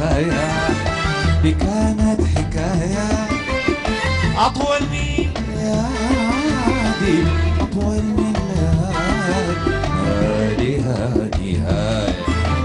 كفاية دي كانت حكاية أطول من ليالي أطول من ليالي هادي هادي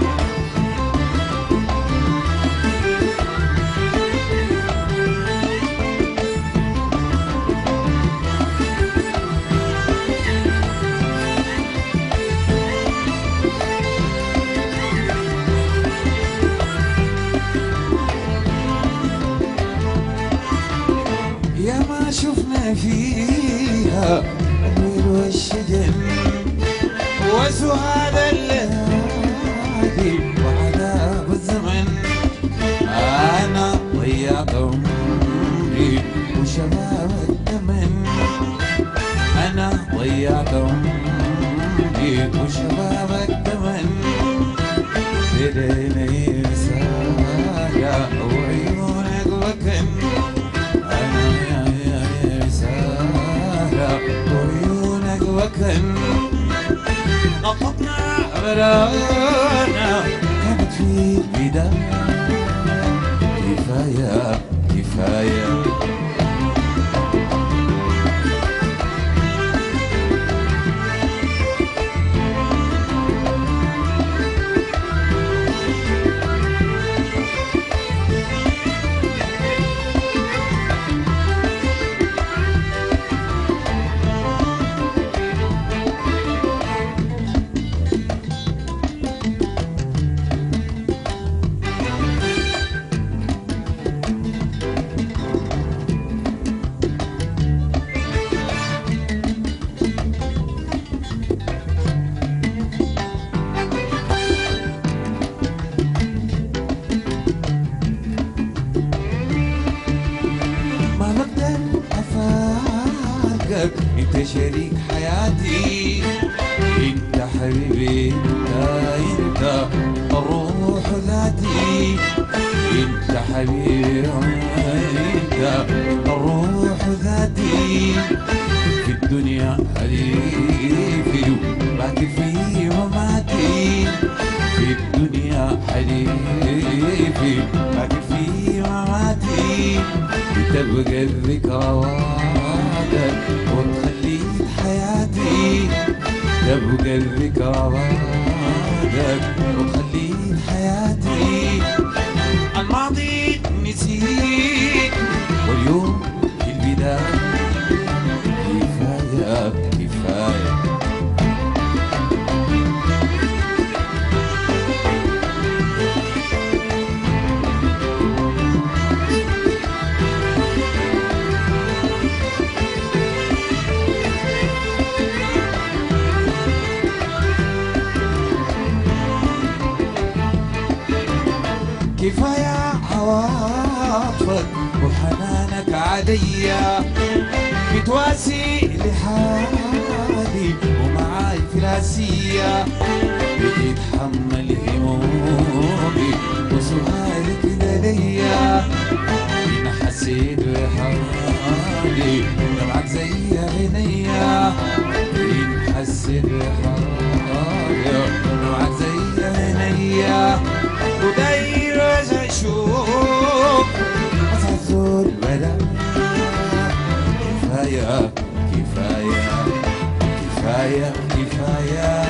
يا ما شفنا فيها الويل والشجن وسهاد الليالي وعذاب الزمن أنا ضيعت عمري وشباب الثمن أنا ضيعت عمري وشباب الثمن بديني رسالة وعيونك وكن أنا يا رسالة وعيونك وكن نطقنا برانا كانت في البداية كفاية كفاية ما بقدر افارقك انت شريك حياتي انت حبيبي انت انت الروح ذاتي انت حبيبي انت الروح ذاتي في الدنيا حليفي باقي في مماتي في الدنيا حليفي باقي في مماتي بتبقى الذكرى وعدك وتخليك حياتي تبقى الذكرى وعدك وتخليك حياتي الماضي نسيت واليوم في البداية كفاية كفاية كفاية عواطفك وحنانك عليا بتواسي لحالي ومعاي فراسية بتتحمل همومي وسؤالك ليا أنا حسيت بحالي دمعك زي عينيا إن حسيت بحالي دمعك زي عينيا وداير اشوف بس عزول بلا كفايه كفايه كفايه كفايه